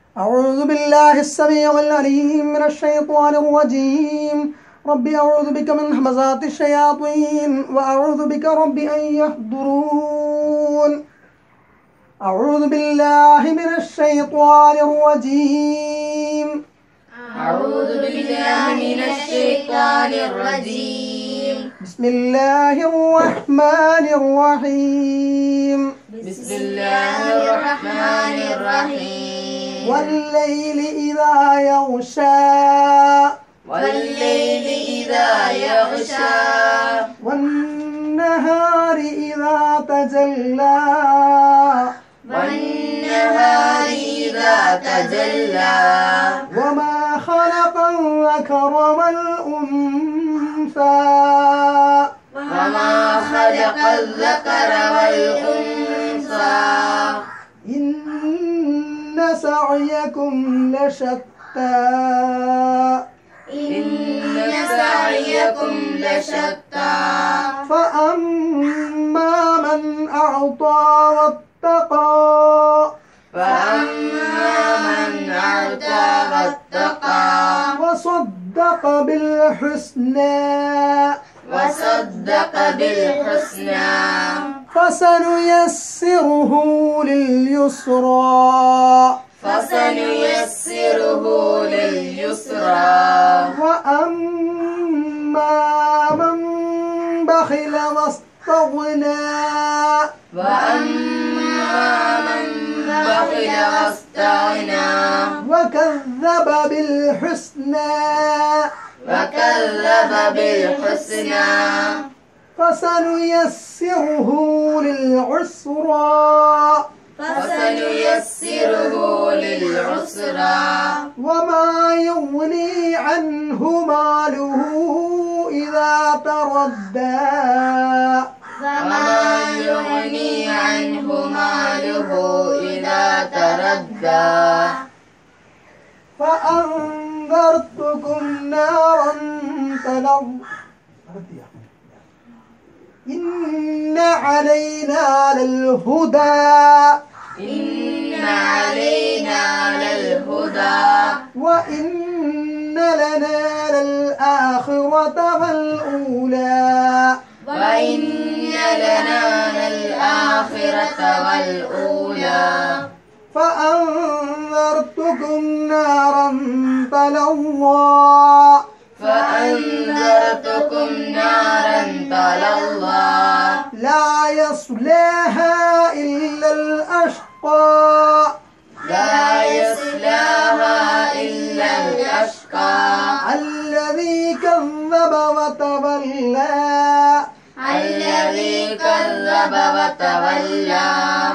أعوذ بالله السميع العليم من الشيطان الرجيم رب أعوذ بك من همزات الشياطين وأعوذ بك رب أن يحضرون أعوذ بالله من الشيطان الرجيم أعوذ بالله من الشيطان الرجيم بسم الله الرحمن الرحيم بسم الله الرحمن الرحيم والليل إذا يغشى والليل إذا يغشى والنهار إذا تجلى والنهار إذا تجلى وما خلق الذكر والأنثى وما خلق الذكر والأنثى إن سعيكم لشتى إن سعيكم لشتى فأما من أعطى واتقى فأما من أعطى واتقى وصدق بالحسنى وصدق بالحسنى فسنيسره لليسرى فسنيسره لليسرى وأما من بخل واستغنى وأما من بخل واستغنى وكذب بالحسنى وكذب بالحسنى فسنيسره للعسرى فسنيسره للعسرى وما يغني عنه ماله إذا تردى وما يغني عنه ماله إذا تردى فأنذرتكم نارا تلظى إن علينا للهدى إن علينا للهدى وإن لنا للآخرة والأولى وإن لنا للآخرة والأولى فأنذرتكم نارا تلظى فأنذرتكم نارا تلظى لا يصلاها إلا الأشقى لا يصلاها إلا الأشقى الذي كذب وتولى الذي كذب وتولى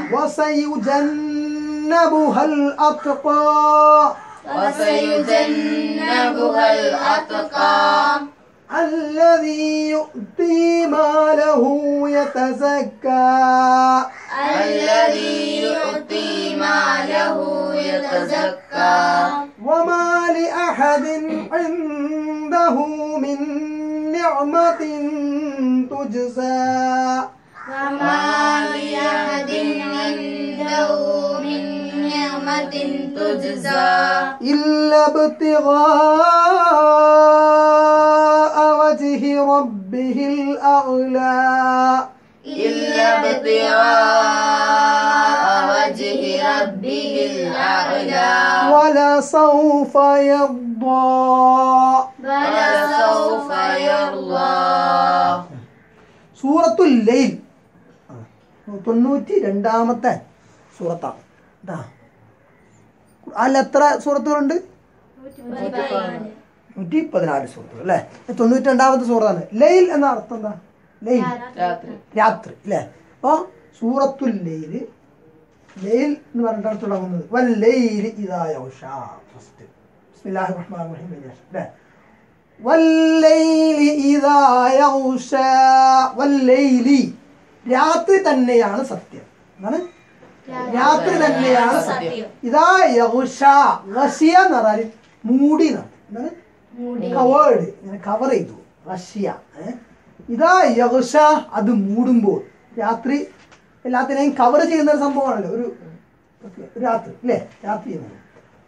وسيجنبها الأتقى وسيجنبها الأتقى الذي يؤتي ماله يتزكى الذي يؤتي ماله يتزكى وما لأحد عنده من نعمة تجزى وما لأحد عنده من نعمة تجزى إلا ابتغاء وجه ربه الأعلى إلا ابتغاء وجه ربه الأعلى ولسوف يرضى ولسوف يرضى സൂറത്തുൽ ലൈൽ തൊണ്ണൂറ്റി രണ്ടാമത്തെ സൂറത്താണ് ഇതാ ഖുർആനിൽ എത്ര സൂറത്തുകളുണ്ട് നൂറ്റി പതിനാല് സൂറത്തുകൾ അല്ലേ തൊണ്ണൂറ്റി രണ്ടാമത്തെ സൂറത്താണ് ലൈൽ എന്ന അർത്ഥം എന്താ ലൈൽ രാത്രി രാത്രി അല്ലേ അപ്പോൾ സൂറത്തുൽ ലൈല് ലൈൽ എന്ന് പറഞ്ഞിട്ടാണ് തുടങ്ങുന്നത് വൽ ലൈലി ഇദാ യഗ്ഷാ ഫസ്റ്റ് ബിസ്മില്ലാഹിർ റഹ്മാനിർ റഹീം അല്ലേ വല്ലൈലി ഇദാ യഗ്ഷാ വല്ലൈലി രാത്രി തന്നെയാണ് സത്യം എന്താണ് രാത്രി തന്നെയാണ് സത്യം ഇതാ യഗ്ഷ ഗശിയ എന്ന് പറഞ്ഞാൽ മൂടി എന്നാണ് എന്താണ് കവേർഡ് ഇങ്ങനെ കവർ ചെയ്തു റഷ്യ ഇതാ യഗ്ഷ അത് മൂടുമ്പോൾ രാത്രി എല്ലാത്തിനെയും കവർ ചെയ്യുന്ന ഒരു സംഭവമാണല്ലോ ഒരു ഒരു രാത്രി അല്ലേ രാത്രി ചെയ്യുന്നത്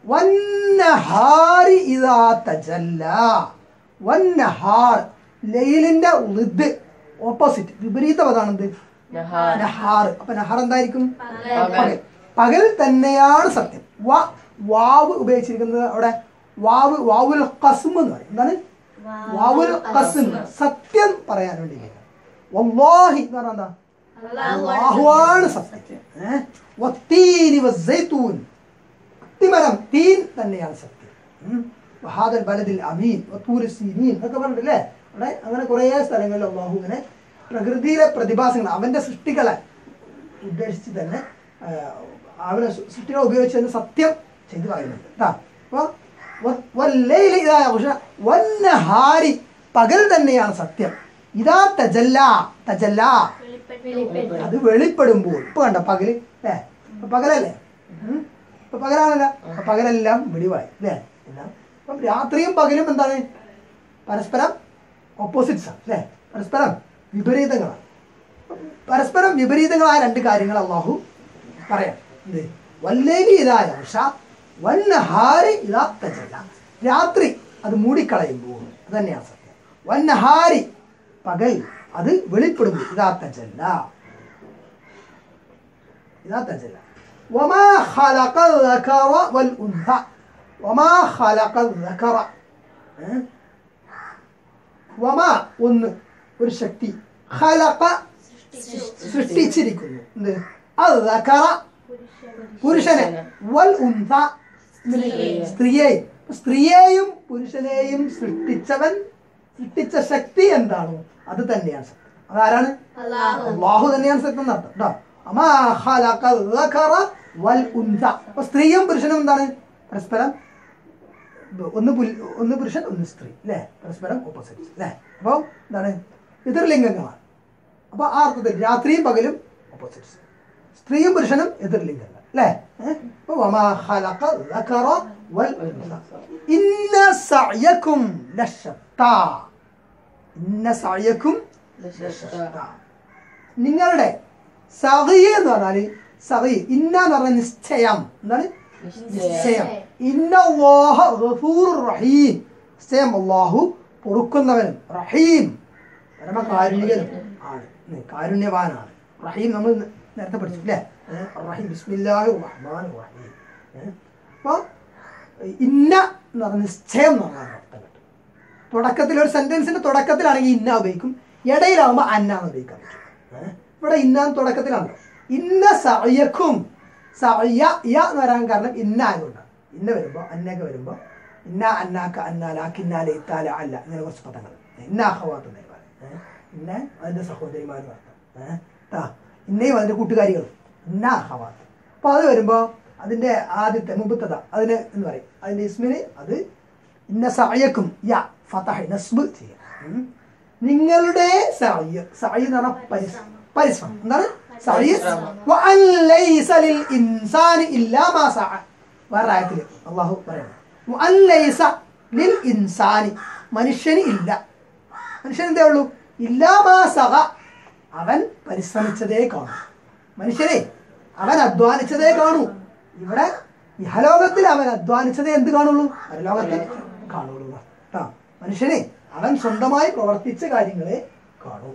വന്നഹാരി ഇതാ തജല്ല വന്നഹാർ ലൈലിന്റെ ലിദ് ഓപ്പോസിറ്റ് വിപരീത പദാണെന്ത് നഹാർ നഹാർ അപ്പൊ നഹാർ എന്തായിരിക്കും പകൽ. പകൽ പകൽ തന്നെയാണ് സത്യം വ വാവ് ഉപയോഗിച്ചിരിക്കുന്നത് അവിടെ വാവ് വാവുൽ കസ്മ എന്ന് പറയും എന്താണ് വാവുൽ കസ്മ സത്യം പറയാൻ വേണ്ടി വല്ലാഹി എന്ന് പറഞ്ഞാൽ എന്താ അള്ളാഹുവാണ് സത്യം ഏഹ്? വത്തീനി വസ്സൈത്തൂൻ. അത്തിമരം തീൻ തന്നെയാണ് സത്യം ഉം. വഹാദൽ ബലദിൽ അമീൻ വത്തൂരി സീനീൻ എന്നൊക്കെ പറഞ്ഞിട്ടില്ലേ അവിടെ അങ്ങനെ കുറേ സ്ഥലങ്ങളിൽ അള്ളാഹു ഇങ്ങനെ പ്രകൃതിയിലെ പ്രതിഭാസങ്ങൾ അവന്റെ സൃഷ്ടികളെ ഉദ്ദേശിച്ച് തന്നെ ആ, അവനെ സൃ- സൃഷ്ടികളെ ഉപയോഗിച്ച് തന്നെ സത്യം ചെയ്തു പറയുന്നുണ്ട് കേട്ടോ അപ്പോൾ വല്ലയില് ഇതാ പക്ഷെ വന്നഹാരി പകൽ തന്നെയാണ് സത്യം ഇതാ തജല്ല തജല്ല അത് വെളിപ്പെടുമ്പോൾ ഇപ്പൊ കണ്ട പകല് അല്ലേ ഇപ്പൊ പകലല്ലേ ഉം. ഇപ്പൊ പകലാണല്ലോ അപ്പൊ പകലെല്ലാം വെളിവായി അല്ലേ എല്ലാം അപ്പം രാത്രിയും പകലും എന്താണ് പരസ്പരം ഓപ്പോസിറ്റ്സ് ആണ് അല്ലേ പരസ്പരം വിപരീതങ്ങളാണ് അപ്പം പരസ്പരം വിപരീതങ്ങളായ രണ്ട് കാര്യങ്ങൾ അള്ളാഹു പറയാം എന്ത് വല്ലേലി ഇതാ യവഷ വന്നഹാരി ഇതാ തജല്ല രാത്രി അത് മൂടിക്കളയുമ്പോൾ അത് തന്നെയാണ് സത്യം വന്നഹാരി പകൽ അത് വെളിപ്പെടുമ്പോൾ ഇതാ തജല്ല ഇതാ തജല്ല وما خلق الذكر والأنثى وما خلق الذكر ഏ? വമ ഒന്ന് ഒരു ശക്തി ഖലഖ സൃഷ്ടിച്ചിരിക്കുന്നു എന്ത് അത് ദക്കറ പുരുഷനെ വൽ ഉൻഥ എന്തിനെ? സ്ത്രീയെയും സ്ത്രീയെയും പുരുഷനെയും സൃഷ്ടിച്ചവൻ സൃഷ്ടിച്ച ശക്തി എന്താണോ അത് തന്നെയാണ് സത്യം അതാരാണ് അല്ലാഹു. അള്ളാഹു തന്നെയാണ് സത്യം എന്നർത്ഥം കേട്ടോ അമാ ഖലഖ ദക്കറ വൽ ഉൻഥ അപ്പൊ സ്ത്രീയും പുരുഷനും എന്താണ് പരസ്പരം ഒന്ന് പുൽ- ഒന്ന് പുരുഷൻ ഒന്ന് സ്ത്രീ അല്ലേ പരസ്പരം ഓപ്പോസിറ്റ് അല്ലേ അപ്പോൾ എന്താണ് എതിർലിംഗങ്ങളാണ് അപ്പോൾ ആ അർത്ഥത്തിൽ രാത്രിയും പകലും ഓപ്പോസിറ്റ്സ് സ്ത്രീയും പുരുഷനും എതിർലിംഗങ്ങൾ അല്ലേ ഏ? അപ്പൊ വമാ ഖലഖ ദക്കറ വൽ ഉൻഥ. ഇന്ന സഅയക്കും ലശത്താ ഇന്ന സഅയക്കും ലശത്താ. നിങ്ങളുടെ സഹി എന്ന് പറഞ്ഞാൽ സഹി ഇന്ന എന്ന് പറഞ്ഞാൽ നിശ്ചയം എന്താണ് നിശ്ചയം ഇന്നല്ലാഹ ഗഫൂറുർ റഹീം നിശ്ചയം അല്ലാഹു പൊറുക്കുന്നവനും റഹീം പരമ കാരുണ്യകനും ആണ് ഉം, കാരുണ്യവാനാണ് റഹീം നമ്മൾ നേ- നേരത്തെ പഠിച്ചു അല്ലേ ഏ, റഹീം ബിസ്മില്ലാഹി റഹ്മാൻ റഹീം അപ്പോൾ ഇന്ന എന്ന് പറഞ്ഞ നിശ്ചയം എന്ന് പറഞ്ഞാൽ അർത്ഥം കിട്ടും തുടക്കത്തിൽ ഒരു സെന്റൻസിന്റെ തുടക്കത്തിലാണെങ്കിൽ ഇന്ന ഉപയോഗിക്കും ഇടയിലാവുമ്പോൾ അന്നാന്ന് ഉപയോഗിക്കാൻ പറ്റും ഏ? ഇവിടെ ഇന്നാന്ന് തുടക്കത്തിലാണല്ലോ ഇന്ന സയക്കും സയ യ എന്ന് വരാൻ കാരണം ഇന്ന ആയതുകൊണ്ടാണ് ഇന്ന വരുമ്പോൾ അന്നൊക്കെ വരുമ്പോൾ ഇന്ന അന്നാക്ക അന്നാല കിന്നാല ഇത്താല അല്ല ഇങ്ങനെ കുറച്ച് പദങ്ങൾ ഇന്ന അഹവാത്ത് എന്നൊക്കെ പറയും ഏ? ഇന്ന അതിന്റെ സഹോദരിമാരും അർത്ഥം ഏഹ് ട്ടാ ഇന്നയും അതിന്റെ കൂട്ടുകാരികളും ഇന്ന അഹവാത്ത് അപ്പോൾ അത് വരുമ്പോൾ അതിന്റെ ആദ്യത്തെ മുമ്പത്തത അതിന് എന്ന് പറയും അതിന്റെ ഇസ്മിന് അത് ഇന്ന സഅയക്കും യ ഫതഹ് നസ്ബ് ചെയ്യാം ഉം. നിങ്ങളുടെ സഅയ് സഅയ് എന്ന് പറഞ്ഞാൽ പരിശ്രമം പരിശ്രമം എന്താണ് സഅയ് വഅൻ ലൈസ ലിൽ ഇൻസാനി ഇല്ലാ മാ സഅ വേറെ ആയത്തിൽ അള്ളാഹു പറയുന്നു വഅൻ ലൈസ ലിൽ ഇൻസാനി മനുഷ്യന് ഇല്ല മനുഷ്യൻ എന്തേ ഉള്ളൂ ഇല്ലാ മാ സഅ അവൻ പരിശ്രമിച്ചതേ കാണൂ മനുഷ്യനെ അവൻ അധ്വാനിച്ചതേ കാണൂ ഇവിടെ ഇഹലോകത്തിൽ അവൻ അധ്വാനിച്ചതേ എന്ത് കാണുള്ളൂ പരലോകത്തിൽ കാണുള്ളൂ കേട്ടോ മനുഷ്യനെ അവൻ സ്വന്തമായി പ്രവർത്തിച്ച കാര്യങ്ങളെ കാണൂ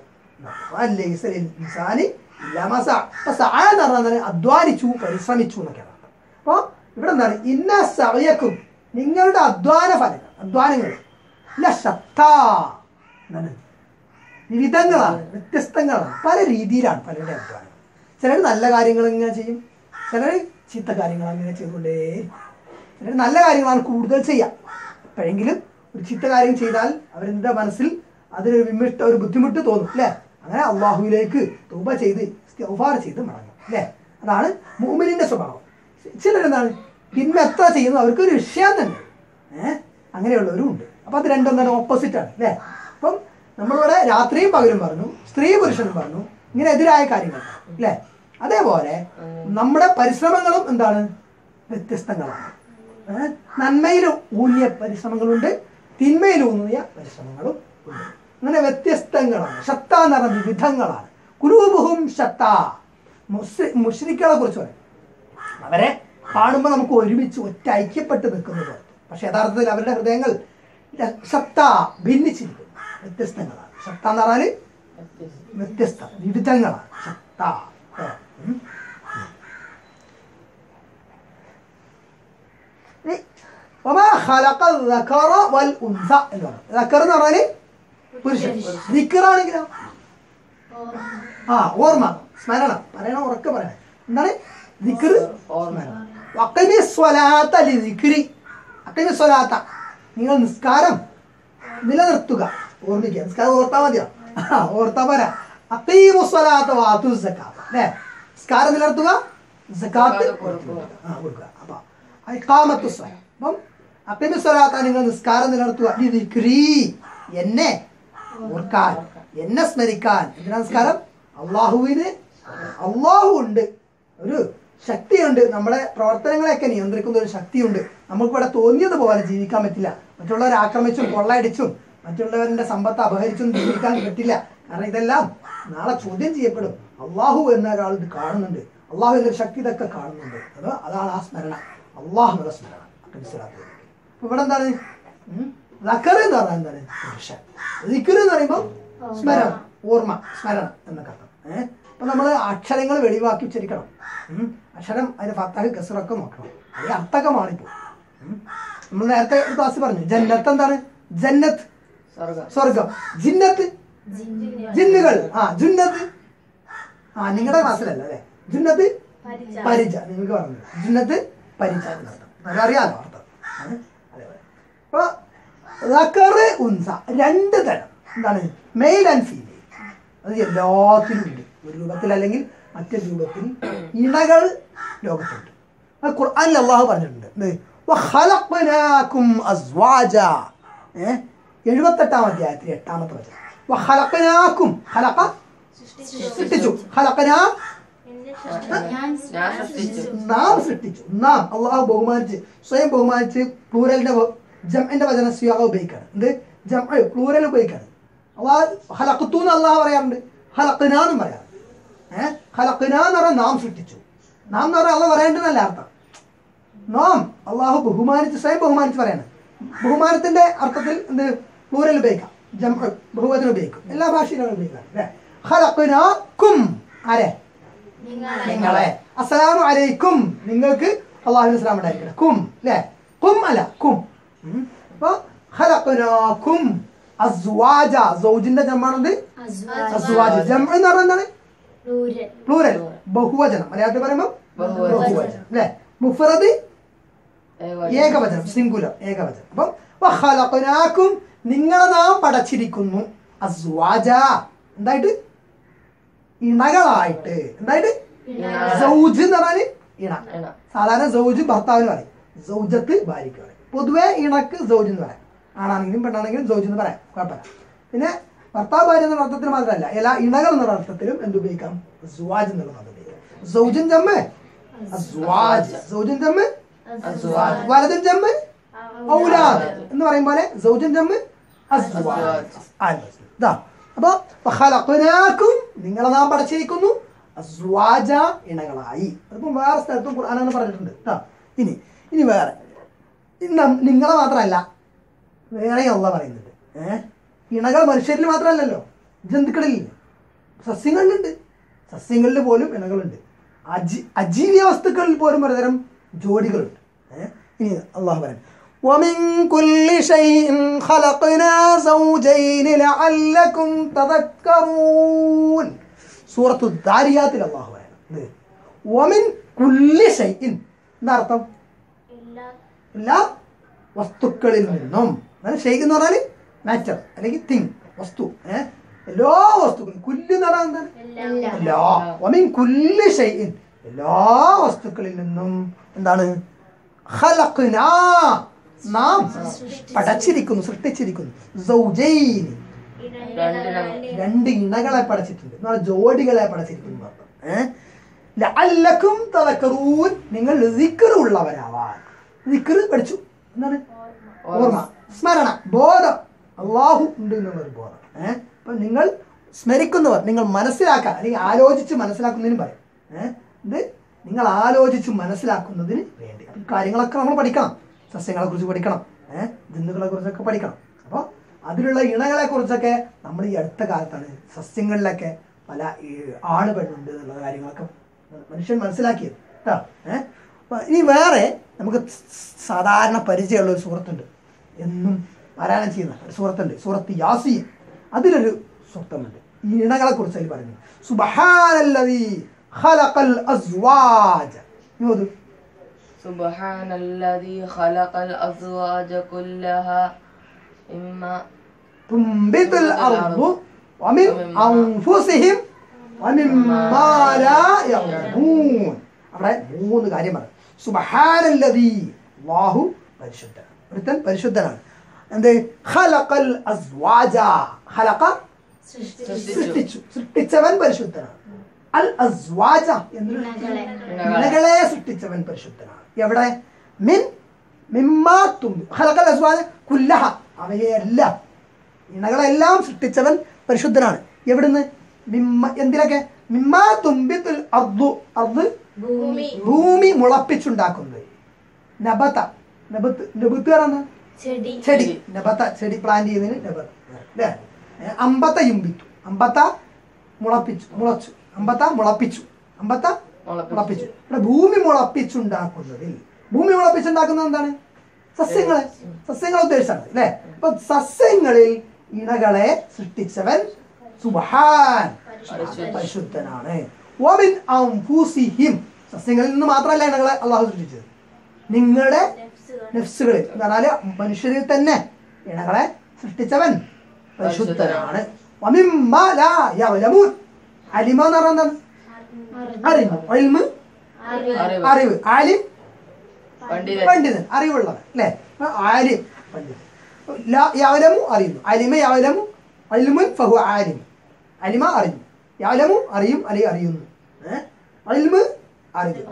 ലൈസ ലിൽ ഇൻസാനി ഇല്ലാ മാ സഅ. അപ്പൊ സഅ എന്ന് പറഞ്ഞാൽ അധ്വാനിച്ചു പരിശ്രമിച്ചു എന്നൊക്കെയാണ് അർത്ഥം. അപ്പൊ ഇവിടെ എന്താണ് ഇന്ന സവയക്കും നിങ്ങളുടെ അധ്വാന ഫലങ്ങൾ അധ്വാനങ്ങൾ ലശത്താ എന്താണ് വിവിധങ്ങളാണ് വ്യത്യസ്തങ്ങളാണ് പല രീതിയിലാണ് പലരുടെ അധ്വാനം ചിലർ നല്ല കാര്യങ്ങൾ ഇങ്ങനെ ചെയ്യും ചിലർ ചീത്ത കാര്യങ്ങൾ അങ്ങനെ ചെയ്തുകൊണ്ടേ ചിലർ നല്ല കാര്യങ്ങളാണ് കൂടുതൽ ചെയ്യുക എപ്പോഴെങ്കിലും ഒരു ചീത്ത കാര്യം ചെയ്താൽ അവരുടെ മനസ്സിൽ അതിനൊരു വിമിഷ്ട ഒരു ബുദ്ധിമുട്ട് തോന്നും അല്ലേ അങ്ങനെ അള്ളാഹുവിലേക്ക് തൂബ ചെയ്ത് ഇസ്തിഗ്ഫാർ ചെയ്ത് മടങ്ങും അല്ലേ അതാണ് മൂമിനിന്റെ സ്വഭാവം ചിലരെന്താണ് തിന്മ എത്ര ചെയ്യുന്നു അവർക്ക് ഒരു വിഷയം തന്നെ ഏഹ് അങ്ങനെയുള്ളവരും ഉണ്ട് അപ്പൊ അത് രണ്ടും എന്താണ് ഓപ്പോസിറ്റ് ആണ് അല്ലേ അപ്പം നമ്മളിവിടെ രാത്രിയും പകലും പറഞ്ഞു സ്ത്രീ പുരുഷനും പറഞ്ഞു ഇങ്ങനെ എതിരായ കാര്യങ്ങൾ അല്ലേ അതേപോലെ നമ്മുടെ പരിശ്രമങ്ങളും എന്താണ് വ്യത്യസ്തങ്ങളാണ് ഏഹ് നന്മയിൽ ഊന്നിയ പരിശ്രമങ്ങളുണ്ട് തിന്മയിൽ ഊന്നിയ പരിശ്രമങ്ങളും ഉണ്ട് അങ്ങനെ വ്യത്യസ്തങ്ങളാണ് ഷത്ത എന്ന് പറഞ്ഞ വിവിധങ്ങളാണ് കുലൂബുഹും ഷത്ത മുസ്ലിങ്ങളെ കുറിച്ച് പറയും അവരെ കാണുമ്പോൾ നമുക്ക് ഒരുമിച്ച് ഒറ്റ ഐക്യപ്പെട്ട് നിൽക്കുന്നത് പോലെ പക്ഷെ യഥാർത്ഥത്തിൽ അവരുടെ ഹൃദയങ്ങൾ ര- ശക്ത ഭിന്നിച്ചിരിക്കുന്നു വ്യത്യസ്തങ്ങളാണ് ശക്ത എന്ന് പറഞ്ഞാൽ വ്യത്യസ്ത വിവിധങ്ങളാണ് ശക്ത ഏ, ഉം. ഇനി, വമാ ഖലഖ الذكر والأنثى എന്ന് പറഞ്ഞു ذكر എന്ന് പറഞ്ഞാൽ പുരുഷൻ ദിക്കറാണെങ്കിലോ ആ ഓർമ്മ സ്മരണ പറയണം ഉറക്കെ പറയണം എന്താണ് ദിക്കറ് സ്മരണ വഖിമി സ്വലാത്ത ലിദിക്രി അഖിമി സ്വലാത്ത നിങ്ങൾ നിസ്കാരം നിലനിർത്തുക ഓർമ്മിക്കുക നിസ്കാരം ഓർത്താ മതിയോ ആ, ഓർത്താ പോരാ അഖീമു സ്വലാത്ത വാതു സക്കാത്ത് അല്ലേ നിസ്കാരം നിലനിർത്തുക സക്കാത്ത് കൊടുക്കുക ആ കൊടുക്കുക അപ്പൊ ഇഖാമത്തു സ്വലാത്ത് അപ്പം അഖീമു സ്വലാത്ത നിങ്ങൾ നിസ്കാരം നിലനിർത്തുക ലിദിക്രി എന്നെ ഓർക്കാൻ എന്നെ സ്മരിക്കാൻ എന്തിനാ നമസ്കാരം അള്ളാഹുവിന് അള്ളാഹു ഉണ്ട് ഒരു ശക്തിയുണ്ട് നമ്മുടെ പ്രവർത്തനങ്ങളെയൊക്കെ നിയന്ത്രിക്കുന്ന ഒരു ശക്തിയുണ്ട് നമുക്ക് ഇവിടെ തോന്നിയതുപോലെ ജീവിക്കാൻ പറ്റില്ല മറ്റുള്ളവരെ ആക്രമിച്ചും കൊള്ളയടിച്ചും മറ്റുള്ളവരുടെ സമ്പത്ത് അപഹരിച്ചും ജീവിക്കാൻ പറ്റില്ല കാരണം ഇതെല്ലാം നാളെ ചോദ്യം ചെയ്യപ്പെടും അള്ളാഹു എന്ന ഒരാൾ ഇത് കാണുന്നുണ്ട് അള്ളാഹു എന്നൊരു ശക്തി ഇതൊക്കെ കാണുന്നുണ്ട് അത് അതാണ് ആ സ്മരണ അള്ളാഹു എന്നുള്ള സ്മരണ മനസ്സിലാക്കുക അപ്പൊ ഇവിടെ എന്താണ് ഉം? ദക്കർ എന്ന് പറഞ്ഞാൽ എന്താണ് പുരുഷൻ ദിക്കർ എന്ന് പറയുമ്പോൾ സ്മരണം ഓർമ്മ സ്മരണം എന്നൊക്കെ അർത്ഥം ഏഹ് അപ്പൊ നമ്മൾ അക്ഷരങ്ങൾ വെളിവാക്കി ഉച്ചരിക്കണം ഉം. അക്ഷരം അതിന്റെ ഫത്താഹ് കസറൊക്കെ നോക്കണം അത് അർത്ഥമൊക്കെ മാറിപ്പോ നമ്മൾ നേരത്തെ ഒരു ക്ലാസ് പറഞ്ഞു ജന്നത്ത് എന്താണ് ജന്നത്ത് സ്വർഗം സ്വർഗം ജിന്നത്ത് ജിന്നുകൾ ആ ജുന്നത്ത് ആ നിങ്ങളുടെ ക്ലാസ്സിലല്ല അല്ലേ ജുന്നത്ത് പരിച നിങ്ങൾക്ക് പറഞ്ഞു ജുന്നത്ത് പരിച എന്നർത്ഥം അതറിയാലോ അർത്ഥം ഏ? അതേപോലെ അപ്പൊ ദക്കറ് ഉൻസ രണ്ട് തരം എന്താണ് മെയിൽ ആൻഡ് ഫീമെയിൽ അത് എല്ലാത്തിലും ഉണ്ട് ഒരു രൂപത്തിൽ അല്ലെങ്കിൽ മറ്റൊരു രൂപത്തിൽ ഇണകൾ ലോകത്തുണ്ട് അത് ഖുർആനിൽ അള്ളാഹു പറഞ്ഞിട്ടുണ്ട് എന്ത് വഖലഖ്നാകും അസ്വാജ ഏ എഴുപത്തെട്ടാം അധ്യായത്തിൽ എട്ടാമത്തെ വചനം വഖലഖ്നാകും ഖലഖ സൃഷ്ടിച്ചു ഖലഖനാ ഞാൻ സൃഷ്ടിച്ചു നാം സൃഷ്ടിച്ചു നാം അള്ളാഹു ബഹുമാനിച്ച് സ്വയം ബഹുമാനിച്ച് പ്ലൂരലിന്റെ ജംഇന്റെ വചന സ്വാഗ ഉപയോഗിക്കാണ് എന്ത് ജം പ്ലൂരൽ ഉപയോഗിക്കാണ് അള്ളാഹ് ഹലഖത്തു എന്ന് അള്ളാഹ് പറയാറുണ്ട് ഹലഖന എന്നും പറയാറ് ഏഹ് ഹലഖന എന്ന് പറഞ്ഞാൽ നാം സൃഷ്ടിച്ചു നാം എന്ന് പറഞ്ഞാൽ അള്ളാഹ് പറയേണ്ടതല്ല അർത്ഥം നാം അള്ളാഹു ബഹുമാനിച്ച് സ്വയം ബഹുമാനിച്ച് പറയാണ് ബഹുമാനത്തിന്റെ അർത്ഥത്തിൽ എന്ത് പ്ലൂരൽ ഉപയോഗിക്കാം ജം ബഹുവചനം ഉപയോഗിക്കും എല്ലാ ഭാഷയിലും ഉപയോഗിക്കാം അല്ലേ ഹലഖനാക്കും ആരെ നിങ്ങളെ അസ്സലാമു അലൈക്കും നിങ്ങൾക്ക് അള്ളാഹുവിന് സ്ലാം ഉണ്ടായിരിക്കണം കും അല്ലേ കും അല്ല കും ഉം. അപ്പൊ ഖലഖനാകും അസ്വാജ സൗജിന്റെ ജമ്മാണെന്ത് അസ്വാജ് ജം എന്ന് പറഞ്ഞാൽ എന്താണ് പ്ലൂരൽ ബഹുവചനം മലയാളത്തിൽ പറയുമ്പോൾ ബഹുവചനം. ബഹുവചനം അല്ലേ മുഫറദ് ഏകവചനം സിംഗുലർ ഏകവചനം അപ്പം വഖലഖനാകും നിങ്ങളെ നാം പടച്ചിരിക്കുന്നു അസ്വാജ എന്തായിട്ട് ഇണകളായിട്ട് എന്തായിട്ട് സൗജ് എന്ന് പറഞ്ഞാല് ഇണ ഇണ. സാധാരണ സൗജ് ഭർത്താവിന് പറയും സൗജത്ത് ഭാര്യയ്ക്ക് പറയും പൊതുവെ ഇണക്ക് സൗജ് എന്ന് പറയാം ആണാണെങ്കിലും പെണ്ണാണെങ്കിലും സൗജ് എന്ന് പറയാം കുഴപ്പമില്ല പിന്നെ ഭർത്താവ് ഭാര്യ എന്നുള്ള അർത്ഥത്തിൽ മാത്രമല്ല എല്ലാ ഇണകൾ എന്നുള്ള അർത്ഥത്തിലും എന്തുപയോഗിക്കാം സ്വാജ് എന്നുള്ള പദം ഉപയോഗിക്കാം സൗജൻ ജമ്മ് അസ്വാജ് സൗജൻ ജമ്മ് അസ്വാജ്. വലതും ജമ്മ് ഔലാദ് എന്ന് പറയും പോലെ സൗജൻ ജമ്മ് അസ്വാജ് ആൽബസ്. ഇതാ അപ്പൊ ഫഖലഖനാകും നിങ്ങളെ നാം പടച്ചിരിക്കുന്നു അസ്വാജ ഇണകളായി അതിപ്പോ വേറെ സ്ഥലത്തും ഖുർആനാണ് പറഞ്ഞിട്ടുണ്ട് കേട്ടോ ഇനി ഇനി വേറെ നം- നിങ്ങളെ മാത്രമല്ല വേറെ അല്ല പറയുന്നുണ്ട് ഏഹ് ഇണകൾ മനുഷ്യരിൽ മാത്രമല്ലല്ലോ ജന്തുക്കളിൽ സസ്യങ്ങളിലുണ്ട് സസ്യങ്ങളിൽ പോലും ഇണകളുണ്ട് അജി അജീവിയ വസ്തുക്കളിൽ പോലും ഒരുതരം ജോഡികളുണ്ട് ഏഹ് ഇനി അള്ളാഹു പറയാം ومن كل شيء خلقنا زوجين لعلكم تذكرون സൂറത്തു ദാരിയാത്തിൽ അള്ളാഹു പറയണം എന്ത്? വമിൻ കുല്ലി ഷൈഇൻ എന്താ അർത്ഥം എല്ലാ വസ്തുക്കളിൽ നിന്നും അതായത് ഷെയ് എന്ന് പറഞ്ഞാൽ മാറ്റർ അല്ലെങ്കിൽ തിങ് വസ്തു ഏഹ് എല്ലാ വസ്തുക്കളും കുല്ല് എന്ന് പറഞ്ഞാൽ എന്താണ് എല്ലാ വമിൻ കുല്ലി ഷൈഇൻ എല്ലാ വസ്തുക്കളിൽ നിന്നും എന്താണ് ഖലഖ്നാ നാം പടച്ചിരിക്കുന്നു സൃഷ്ടിച്ചിരിക്കുന്നു സൗജൈൻ രണ്ട് ഇണകളെ പടച്ചിട്ടുണ്ട് എന്ന് പറഞ്ഞാൽ ജോഡികളെ പടച്ചിരിക്കുന്നു എന്ന് അർത്ഥം. ഏഹ് ലഅല്ലക്കും തദക്കറൂൻ നിങ്ങൾ ദിക്ർ ഉള്ളവരാവാൻ ദിക്ർ പഠിച്ചു എന്താണ് ഓർമ്മ സ്മരണ ബോധം അള്ളാഹു ഉണ്ട് എന്നുള്ളൊരു ബോധം ഏഹ് അപ്പൊ നിങ്ങൾ സ്മരിക്കുന്നവർ നിങ്ങൾ മനസ്സിലാക്കാൻ അല്ലെങ്കിൽ ആലോചിച്ച് മനസ്സിലാക്കുന്നതിനും പറയും ഏഹ് ഇത് നിങ്ങൾ ആലോചിച്ച് മനസ്സിലാക്കുന്നതിന് വേണ്ടി അപ്പം കാര്യങ്ങളൊക്കെ നമ്മൾ പഠിക്കണം സസ്യങ്ങളെ കുറിച്ച് പഠിക്കണം ഏഹ് ജന്തുക്കളെ കുറിച്ചൊക്കെ പഠിക്കണം അപ്പോൾ അതിലുള്ള ഇണകളെ കുറിച്ചൊക്കെ നമ്മൾ ഈ അടുത്ത കാലത്താണ് സസ്യങ്ങളിലൊക്കെ പല ഈ ആണ് പെണ്ണുണ്ട് എന്നുള്ള കാര്യങ്ങളൊക്കെ മനുഷ്യൻ മനസ്സിലാക്കിയത് കേട്ടോ ഏഹ് അപ്പൊ ഇനി വേറെ നമുക്ക് സാധാരണ പരിചയമുള്ള ഒരു സുഹൃത്തുണ്ട് എന്നും പാരായണം ചെയ്യുന്ന ഒരു സുഹൃത്തുണ്ട് സുഹൃത്ത് യാസീൻ അതിലൊരു സൂക്തമുണ്ട് ഈ ഇണകളെ കുറിച്ച് അതിൽ പറയുന്നു സുബഹാനല്ലദീ ഖലഖൽ അസ്വാജ ഇനി ഓതു. سبحان الذي خلق الأزواج كلها إما تنبت الأرض ومن أنفسهم ومما لا يعلمون അവിടെ മൂന്ന് കാര്യം പറഞ്ഞു സുബഹാനല്ലദീ അല്ലാഹു പരിശുദ്ധൻ ഒരുത്തൻ പരിശുദ്ധനാണ് എന്ത് ഖലഖൽ അസ്വാജ ഖലഖ സൃഷ്ടിച്ചു സൃഷ്ടിച്ചവൻ പരിശുദ്ധനാണ് അൽ അസ്വാജ എന്ന് ഇണകളെ സൃഷ്ടിച്ചവൻ പരിശുദ്ധനാണ് എവിടെ മിൻ മിമ്മാ തുമ്പി ഖലഖൽ അസ്വാജ കുല്ലഹ അവയെല്ലാം ഇണകളെല്ലാം സൃഷ്ടിച്ചവൻ പരിശുദ്ധനാണ് എവിടുന്ന് മിമ്മ എന്തിലൊക്കെ മിമ്മാ തുമ്പിത്തുൽ അർദു അർദ് ഭൂമി ഭൂമി മുളപ്പിച്ചുണ്ടാക്കുന്നത് നബത്ത നബത്ത് നബത്ത് പറയുന്ന ചെടി ചെടി നബത്ത ചെടി പ്ലാന്റ് ചെയ്യുന്നതിന് നബത്ത് അല്ലേ ഏ, അമ്പത്ത യുമ്പിത്തു അമ്പത്ത മുളപ്പിച്ചു മുളച്ചു അമ്പത്ത മുളപ്പിച്ചു അമ്പത്ത മുളപ്പിച്ചു. മുളപ്പിച്ചു ഇവിടെ ഭൂമി മുളപ്പിച്ചുണ്ടാക്കുന്നതിൽ ഭൂമി മുളപ്പിച്ചുണ്ടാക്കുന്നത് എന്താണ് സസ്യങ്ങളെ സസ്യങ്ങളെ ഉദ്ദേശിച്ചാണ് അല്ലേ അപ്പൊ സസ്യങ്ങളിൽ ഇണകളെ സൃഷ്ടിച്ചവൻ സുബഹാൻ പരിശുദ്ധനാണ് വമിൻ അംഫുസിഹിം സസ്യങ്ങളിൽ നിന്ന് മാത്രമല്ല ഇണകളെ അള്ളാഹു സൃഷ്ടിച്ചത് നിങ്ങളുടെ നെഫ്സുകളിൽ എന്ന് പറഞ്ഞാല് മനുഷ്യരിൽ തന്നെ ഇണകളെ സൃഷ്ടിച്ചവൻ പരിശുദ്ധനാണ് വമിമ്മ ലാ യഅലമൂൻ. അലിമ എന്ന് പറഞ്ഞാൽ എന്താണ് അറിവ് ഇൽമ് അറിവ് അറിവ് ആലിം പണ്ഡിതൻ പണ്ഡിതൻ അറിവുള്ളവൻ അല്ലേ അപ്പൊ ആലിം പണ്ഡിതൻ ലാ യഅലമു അറിയുന്നു അലിമ യഅലമു അൽമുൻ ഫഹു ആലിം അലിമ അറിഞ്ഞു യഅലമു അറിയും അല്ലെങ്കിൽ അറിയുന്നു ഏഹ് അൽമ് അറിവ്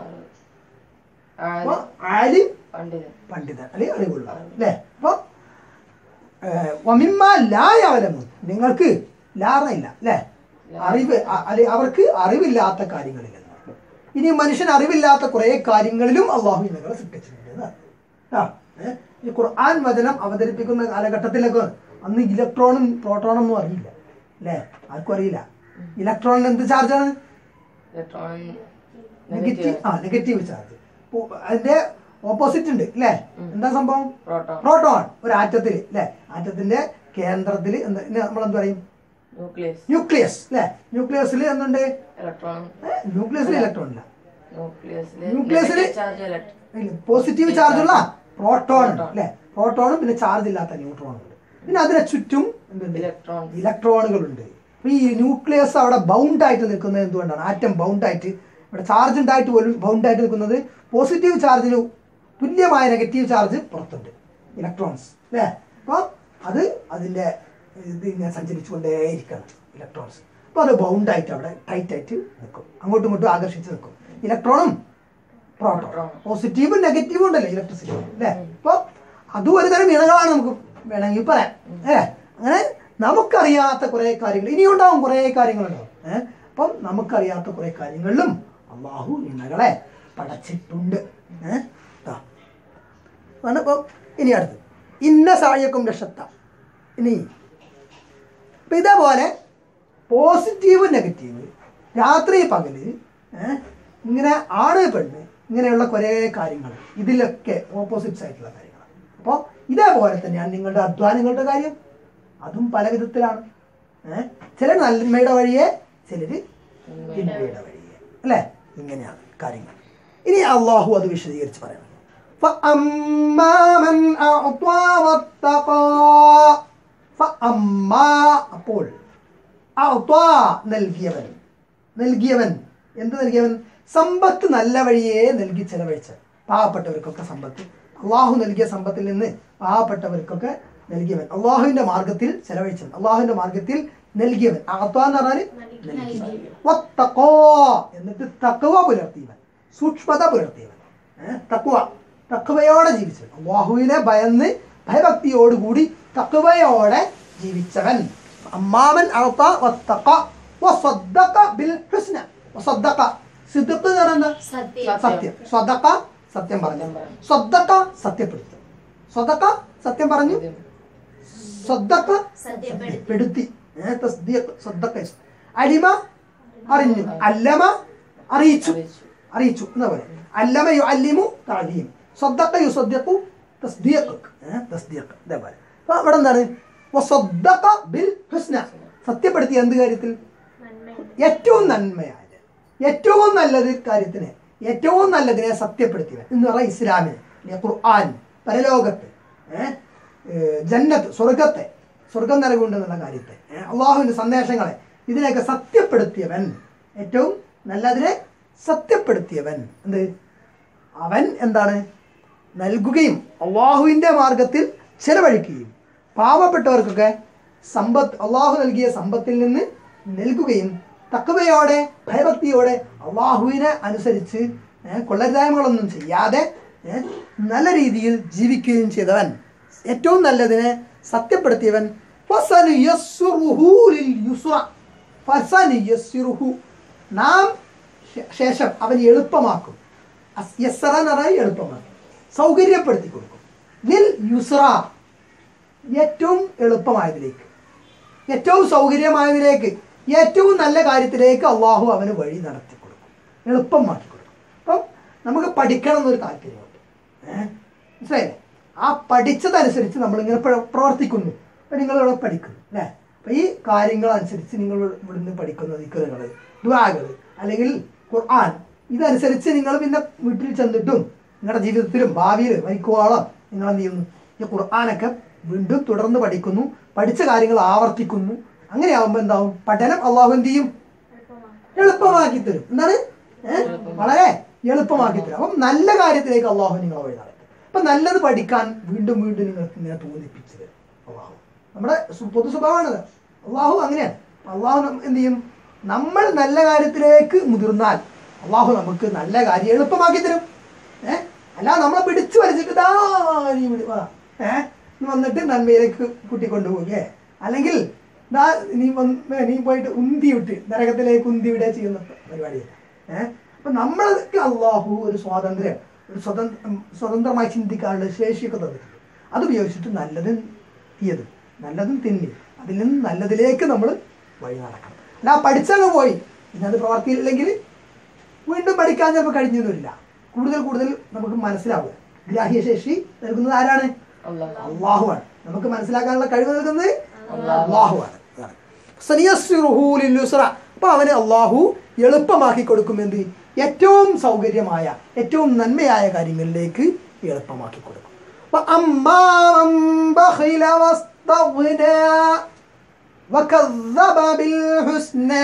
അപ്പൊ ആലിം പണ്ഡിതൻ പണ്ഡിതൻ അല്ലെങ്കിൽ അറിവുള്ള അല്ലേ അപ്പൊ വമിമ്മ ലാ യഅലമു നിങ്ങൾക്ക് ലാറില്ല അല്ലേ അറിവ് അ- അല്ലെ അവർക്ക് അറിവില്ലാത്ത കാര്യങ്ങളിൽ എന്ന് പറഞ്ഞു. ഇനി മനുഷ്യൻ അറിവില്ലാത്ത കുറെ കാര്യങ്ങളിലും അള്ളാഹു ഇനകളെ സൃഷ്ടിച്ചിട്ടുണ്ട് എന്നാണ്. ആ, ഏ? ഈ ഖുർആൻ വചനം അവതരിപ്പിക്കുന്ന കാലഘട്ടത്തിലൊക്കെ അന്ന് ഇലക്ട്രോണും പ്രോട്ടോണും ഒന്നും അറിയില്ല അല്ലേ ആർക്കും അറിയില്ല ഇലക്ട്രോണിന് എന്ത് ചാർജാണ് ഇലക്ട്രോൺ നെഗറ്റീവ് ആ നെഗറ്റീവ് ചാർജ് അതിന്റെ ഓപ്പോസിറ്റ് ഉണ്ട് അല്ലേ എന്താ സംഭവം പ്രോട്ടോൺ പ്രോട്ടോൺ ഒരു ആറ്റത്തിൽ അല്ലേ ആറ്റത്തിന്റെ കേന്ദ്രത്തിൽ എന്താ നമ്മൾ എന്ത് പറയും ന്യൂക്ലിയസ് ന്യൂക്ലിയസ് അല്ലേ ന്യൂക്ലിയസിൽ എന്തുണ്ട് ഇലക്ട്രോൺ ന്യൂക്ലിയസിൽ ഇലക്ട്രോൺ ഇല്ല ന്യൂക്ലിയസിൽ ന്യൂക്ലിയസില് ചാർജ് ഇലക്ട്രോൺ പോസിറ്റീവ് ചാർജ് ഉള്ള പ്രോട്ടോൺ ഉണ്ട് അല്ലേ പ്രോട്ടോണും പിന്നെ ചാർജ് ഇല്ലാത്ത ന്യൂട്രോണും ഉണ്ട് പിന്നെ അതിനെ ചുറ്റും എന്തുണ്ട് ഇലക്ട്രോൺ ഇലക്ട്രോണുകളുണ്ട് അപ്പൊ ഈ ന്യൂക്ലിയസ് അവിടെ ബൗണ്ട് ആയിട്ട് നിൽക്കുന്നത് എന്തുകൊണ്ടാണ് ആറ്റം ബൗണ്ട് ആയിട്ട് ഇവിടെ ചാർജ് ഉണ്ടായിട്ട് പോലും ബൗണ്ട് ആയിട്ട് നിൽക്കുന്നത് പോസിറ്റീവ് ചാർജിന് തുല്യമായ നെഗറ്റീവ് ചാർജ് പുറത്തുണ്ട് ഇലക്ട്രോൺസ് അല്ലേ അപ്പോൾ അത് അതിൻ്റെ ഇത് ഇങ്ങനെ സഞ്ചരിച്ചുകൊണ്ടേയിരിക്കണം ഇലക്ട്രോൺസ് അപ്പോൾ അത് ബൗണ്ട് ആയിട്ട് അവിടെ ടൈറ്റ് ആയിട്ട് നിൽക്കും അങ്ങോട്ടും ഇങ്ങോട്ടും ആകർഷിച്ച് നിൽക്കും ഇലക്ട്രോണും പ്രോട്ടോൺ Proton. പോസിറ്റീവും നെഗറ്റീവും ഉണ്ടല്ലോ ഇലക്ട്രിസിറ്റി അല്ലേ അപ്പോൾ അതും ഒരു തരം ഇണകളാണ് നമുക്ക് വേണമെങ്കിൽ പറയാം ഏ അങ്ങനെ നമുക്കറിയാത്ത കുറേ കാര്യങ്ങൾ ഇനിയും ഉണ്ടാവും കുറേ കാര്യങ്ങളുണ്ടാവും ഏഹ് അപ്പം നമുക്കറിയാത്ത കുറേ കാര്യങ്ങളിലും അള്ളാഹു ഇണകളെ പടച്ചിട്ടുണ്ട് ഏഹ് ആണ് അപ്പം ഇനി അടുത്ത് ഇന്ന സായക്കും രക്ഷത്ത ഇനി ഇപ്പം ഇതേപോലെ പോസിറ്റീവ് നെഗറ്റീവ് രാത്രി പകല് ഏഹ് ഇങ്ങനെ ആണ് പെണ്ണ് ഇങ്ങനെയുള്ള കുറേ കാര്യങ്ങൾ ഇതിലൊക്കെ ഓപ്പോസിറ്റ്സ് ആയിട്ടുള്ള കാര്യങ്ങളാണ് അപ്പോൾ ഇതേപോലെ തന്നെയാണ് നിങ്ങളുടെ അധ്വാനങ്ങളുടെ കാര്യം അതും പല വിധത്തിലാണ് ഏഹ് ചിലർ നന്മയുടെ വഴിയെ ചിലർ തിന്മയുടെ വഴിയെ അല്ലേ ഇങ്ങനെയാണ് കാര്യങ്ങൾ ഇനി അള്ളാഹു അത് വിശദീകരിച്ച് പറയണം فأما من أعطى واتقى فأما അപ്പോൾ അഅ്താ നൽകിയവൻ നൽകിയവൻ എന്ത് നൽകിയവൻ സമ്പത്ത് നല്ല വഴിയെ നൽകി ചെലവഴിച്ച പാവപ്പെട്ടവർക്കൊക്കെ സമ്പത്ത് അള്ളാഹു നൽകിയ സമ്പത്തിൽ നിന്ന് പാവപ്പെട്ടവർക്കൊക്കെ നൽകിയവൻ അള്ളാഹുവിന്റെ മാർഗത്തിൽ ചെലവഴിച്ചവൻ അള്ളാഹുവിന്റെ മാർഗത്തിൽ നൽകിയവൻ അഅ്താ എന്ന് പറഞ്ഞാൽ നൽകി വത്തഖാ എന്നിട്ട് തഖ്വ പുലർത്തിയവൻ സൂക്ഷ്മത പുലർത്തിയവൻ ഏഹ് തഖ്വ തഖ്വയോടെ ജീവിച്ചവൻ അള്ളാഹുവിനെ ഭയന്ന് ഭയഭക്തിയോടുകൂടി തഖ്വയോടെ ജീവിച്ചവൻ അമ്മാമൻ അഅ്താ വത്തഖ വസദ്ദഖ ബിൽ ഹുസ്ന വസദ്ദഖ സിദ്ദഖ് എന്ന് പറഞ്ഞാൽ എന്താ സത്യം സത്യം സ്വതക്ക സത്യം പറഞ്ഞു സത്യം പറഞ്ഞു. സ്വതക്ക സത്യപ്പെടുത്തും സ്വതക്ക സത്യം പറഞ്ഞു സ്വതക്ക സത്യപ്പെടുത്തി പെടുത്തി ഏ, തസ്ദീഖ് സ്വതക്ക അലിമ അറിഞ്ഞു അല്ലമ അറിയിച്ചു അറിയിച്ചു. അറിയിച്ചു എന്താ പറയുക അല്ലമ യു അല്ലിമു താലീം സ്വദ്ദഖ യു സ്വദ്ദഖു തസ്ദീഖ് ഏ, തസ്ദീഖ് ഇതേപോലെ അപ്പൊ അവിടെ എന്താണ് വസ്വദ്ദഖ ബിൽ ഹുസ്ന സത്യപ്പെടുത്തിയ എന്ത് കാര്യത്തിൽ ഏറ്റവും നന്മയായത് ഏറ്റവും നല്ലത് കാര്യത്തിന് ഏറ്റവും നല്ലതിനെ സത്യപ്പെടുത്തിയവൻ എന്ന് പറഞ്ഞാൽ ഇസ്ലാമിന് ഇനി ഖുർആൻ പരലോകത്ത് ഏ, ഏ, ജന്നത്ത് സ്വർഗത്തെ സ്വർഗം നൽകുണ്ടെന്നുള്ള കാര്യത്തെ ഏ, അള്ളാഹുവിന്റെ സന്ദേശങ്ങളെ ഇതിനെയൊക്കെ സത്യപ്പെടുത്തിയവൻ ഏറ്റവും നല്ലതിനെ സത്യപ്പെടുത്തിയവൻ എന്ത് അവൻ എന്താണ് നൽകുകയും അള്ളാഹുവിൻ്റെ മാർഗത്തിൽ ചെലവഴിക്കുകയും പാവപ്പെട്ടവർക്കൊക്കെ സമ്പത്ത് അള്ളാഹു നൽകിയ സമ്പത്തിൽ നിന്ന് നൽകുകയും തക്കവയോടെ ഭയഭക്തിയോടെ അള്ളാഹുവിനെ അനുസരിച്ച് ഏ, കൊള്ളരുതായ്മകളൊന്നും ചെയ്യാതെ ഏ, നല്ല രീതിയിൽ ജീവിക്കുകയും ചെയ്തവൻ ഏറ്റവും നല്ലതിനെ സത്യപ്പെടുത്തിയവൻ ഫസനുയസ്സുറുഹു ലിൽ യുസ്ര. ഫസനുയസ്സിറുഹു. നാം ശേ- ശേഷം അവൻ എളുപ്പമാക്കും അസ്- യസ്സറ എന്ന് പറഞ്ഞാൽ എളുപ്പമാക്കും സൗകര്യപ്പെടുത്തി കൊടുക്കും ലിൽ യുസ്ര ഏറ്റവും എളുപ്പമായതിലേക്ക് ഏറ്റവും സൗകര്യമായതിലേക്ക് ഏറ്റവും നല്ല കാര്യത്തിലേക്ക് അള്ളാഹു അവന് വഴി നടത്തി കൊടുക്കും എളുപ്പമാക്കി കൊടുക്കും അപ്പം നമുക്ക് പഠിക്കണം എന്നൊരു താല്പര്യമുണ്ട് ഏഹ് മനസ്സിലായില്ലേ ആ പഠിച്ചതനുസരിച്ച് നമ്മളിങ്ങനെ പ്ര- പ്രവർത്തിക്കുന്നു അപ്പം നിങ്ങളിവിടെ പഠിക്കുന്നു അല്ലേ അപ്പം ഈ കാര്യങ്ങളനുസരിച്ച് നിങ്ങൾ ഇവിടുന്ന് പഠിക്കുന്ന ദിക്കറുകൾ ദ്വാകൾ അല്ലെങ്കിൽ ഖുർആൻ ഇതനുസരിച്ച് നിങ്ങൾ പിന്നെ വീട്ടിൽ ചെന്നിട്ടും നിങ്ങളുടെ ജീവിതത്തിലും ഭാവിയിൽ മരിക്കുവോളം നിങ്ങൾ എന്ത് ചെയ്യുന്നു ഈ ഖുർആനൊക്കെ വീണ്ടും തുടർന്ന് പഠിക്കുന്നു പഠിച്ച കാര്യങ്ങൾ ആവർത്തിക്കുന്നു അങ്ങനെയാവുമ്പോൾ എന്താവും പഠനം അള്ളാഹു എന്ത് ചെയ്യും എളുപ്പമാക്കി തരും എന്താണ് ഏഹ്? വളരെ എളുപ്പമാക്കി തരും അപ്പം നല്ല കാര്യത്തിലേക്ക് അള്ളാഹു നിങ്ങളെ വഴി നടത്തും അപ്പം നല്ലത് പഠിക്കാൻ വീണ്ടും വീണ്ടും നിങ്ങൾക്ക് ഇങ്ങനെ തോന്നിപ്പിച്ചു തരും അള്ളാഹു നമ്മുടെ സു- പൊതു സ്വഭാവമാണത് അള്ളാഹു അങ്ങനെയാണ് അള്ളാഹു നം- എന്ത് ചെയ്യും നമ്മൾ നല്ല കാര്യത്തിലേക്ക് മുതിർന്നാൽ അള്ളാഹു നമുക്ക് നല്ല കാര്യം എളുപ്പമാക്കി തരും ഏഹ് അല്ല നമ്മളെ പിടിച്ചു വലിച്ചിട്ട് ദാ നീ വിടി- വാ. ഏഹ് നീ വന്നിട്ട് നന്മയിലേക്ക് കൂട്ടിക്കൊണ്ടുപോകുകയെ അല്ലെങ്കിൽ ദാ നീ വന്ന് നീ പോയിട്ട് ഉന്തി വിട്ട് നരകത്തിലേക്ക് ഉന്തി വിടുക ചെയ്യുന്ന പരിപാടിയല്ല ഏഹ് അപ്പൊ നമ്മളൊക്കെ അള്ളാഹു ഒരു സ്വാതന്ത്ര്യം ഒരു സ്വതന്ത്ര സ്വതന്ത്രമായി ചിന്തിക്കാനുള്ള ശേഷിയൊക്കെ തന്നിട്ടുണ്ട് അത് ഉപയോഗിച്ചിട്ട് നല്ലതും തീയതും നല്ലതും തിന്നി അതിൽ നിന്ന് നല്ലതിലേക്ക് നമ്മൾ വഴി നടക്കണം അല്ല പഠിച്ചങ്ങ് പോയി പിന്നെ അത് പ്രവർത്തിയില്ലെങ്കിൽ വീണ്ടും പഠിക്കാൻ ചിലപ്പോൾ കഴിഞ്ഞൊന്നുമില്ല കൂടുതൽ കൂടുതൽ നമുക്ക് മനസ്സിലാവുക ഗ്രാഹ്യശേഷി നൽകുന്നത് ആരാണ് അള്ളാഹു അള്ളാഹുവാണ് നമുക്ക് മനസ്സിലാക്കാനുള്ള കഴിവ് നൽകുന്നത് അള്ളാഹുവാണ് സനിയസ്സിറുഹു ലിൽ യുസ്ര. അപ്പൊ അവന് അള്ളാഹു എളുപ്പമാക്കി കൊടുക്കുമെന്ത് ഏറ്റവും സൗകര്യമായ ഏറ്റവും നന്മയായ കാര്യങ്ങളിലേക്ക് എളുപ്പമാക്കി കൊടുക്കും وأما من بخل واستغنى وكذب بالحسنى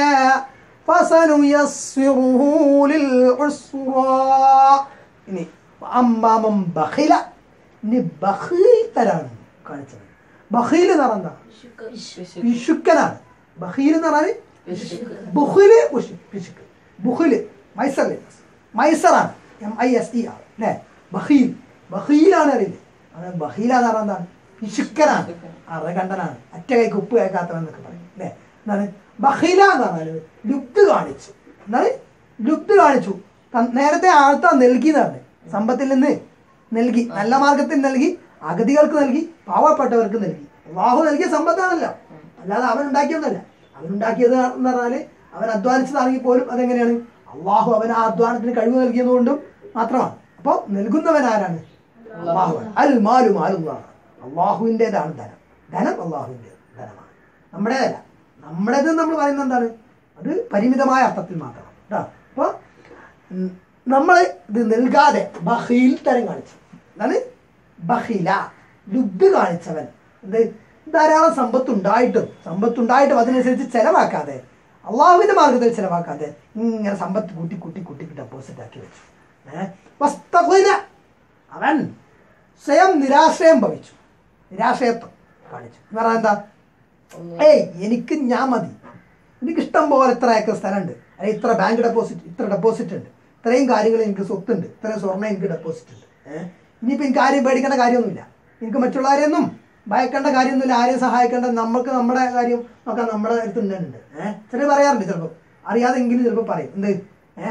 فسنيسره للعسرى ഇനി അമ്മാമം ബഖില ഇനി ബഖീൽ തരാണ് കാണിച്ചത് ബഖീൽ എന്ന് പറഞ്ഞാൽ പിശുക്ക്. പിശുക്കനാണ് ബഖീൽ എന്ന് പറഞ്ഞാൽ പിശുക്ക്. ബുഖില് ഉഷ്- പിശുക്ക് ബുഖില് മൈസർ മൈസറാണ് എം ഐ എസ് ഇ ആണ് അല്ലേ ബഖീൽ ബഖീലാണ് അറിയില്ലേ അത് ബഖീല എന്ന് പറഞ്ഞാൽ എന്താണ് പിശുക്കനാണ് അറകണ്ടനാണ് അറ്റ കൈക്ക് ഉപ്പ് കേൾക്കാത്തവൻ എന്നൊക്കെ പറയും അല്ലേ എന്താണ് ബഖീല എന്ന് പറഞ്ഞാൽ ലുബ്ധ് കാണിച്ചു എന്താണ് ലുബ്ധ് കാണിച്ചു ത- നേരത്തെ ആഴ്ത്ത നൽകി എന്ന് പറഞ്ഞു സമ്പത്തിൽ നിന്ന് നൽകി നല്ല മാർഗത്തിൽ നൽകി അഗതികൾക്ക് നൽകി പാവപ്പെട്ടവർക്ക് നൽകി അള്ളാഹു നൽകിയ സമ്പത്താണല്ലോ അല്ലാതെ അവൻ ഉണ്ടാക്കിയൊന്നല്ല അവൻ ഉണ്ടാക്കിയത് എന്ന് പറഞ്ഞാല് അവൻ അധ്വാനിച്ചതാണെങ്കിൽ പോലും അതെങ്ങനെയാണ് അള്ളാഹു അവൻ ആ അധ്വാനത്തിന് കഴിവ് നൽകിയതുകൊണ്ടും മാത്രമാണ് അപ്പോൾ നൽകുന്നവൻ ആരാണ് അള്ളാഹുവാണ് അൽ മാലു മാലുള്ളാണ് അള്ളാഹുവിൻ്റെതാണ് ധനം ധനം അള്ളാഹുവിൻ്റെ ധനമാണ് നമ്മുടേതല്ല നമ്മുടേത് നമ്മൾ പറയുന്നത് എന്താണ് അത് പരിമിതമായ അർത്ഥത്തിൽ മാത്രമാണ് കേട്ടോ അപ്പോൾ നമ്മൾ ഇത് നൽകാതെ ബഹീൽ തരം കാണിച്ചു എന്താണ് ബഹീല ലുബ്ധ് കാണിച്ചവൻ എന്ത് ധാരാളം സമ്പത്തുണ്ടായിട്ടും സമ്പത്തുണ്ടായിട്ടും അതിനനുസരിച്ച് ചെലവാക്കാതെ അള്ളാഹുവിന്റെ മാർഗത്തിൽ ചെലവാക്കാതെ ഇങ്ങനെ സമ്പത്ത് കൂട്ടി കൂട്ടി കൂട്ടി ഡെപ്പോസിറ്റ് ആക്കി വെച്ചു ഏഹ് വസ്തഗ്ന. അവൻ സ്വയം നിരാശ്രയം ഭവിച്ചു നിരാശ്രയത്വം കാണിച്ചു എന്ന് പറഞ്ഞാൽ എന്താ ഏയ് എനിക്ക് ഞാൻ മതി എനിക്ക് ഇഷ്ടം പോലെ ഇത്ര ഏക്കർ സ്ഥലമുണ്ട് അല്ലെങ്കിൽ ഇത്ര ബാങ്ക് ഡെപ്പോസിറ്റ് ഇത്ര ഡെപ്പോസിറ്റ് ഉണ്ട് ഇത്രയും കാര്യങ്ങൾ എനിക്ക് സ്വത്തുണ്ട് ഇത്രയും സ്വർണ്ണം എനിക്ക് ഡെപ്പോസിറ്റ് ഉണ്ട് ഏഹ് ഇനിയിപ്പോൾ എനിക്ക് ആരെയും പേടിക്കേണ്ട കാര്യമൊന്നുമില്ല എനിക്ക് മറ്റുള്ളവരെയൊന്നും ഭയക്കേണ്ട കാര്യമൊന്നുമില്ല ആരെയും സഹായിക്കേണ്ട നമുക്ക് നമ്മുടെ കാര്യം നോക്കാൻ നമ്മുടെ അടുത്ത് ഉണ്ട് ഏഹ് ചിലർ പറയാറുണ്ട് ചിലപ്പോൾ അറിയാതെങ്കിലും ചിലപ്പോൾ പറയും എന്ത് ഏഹ്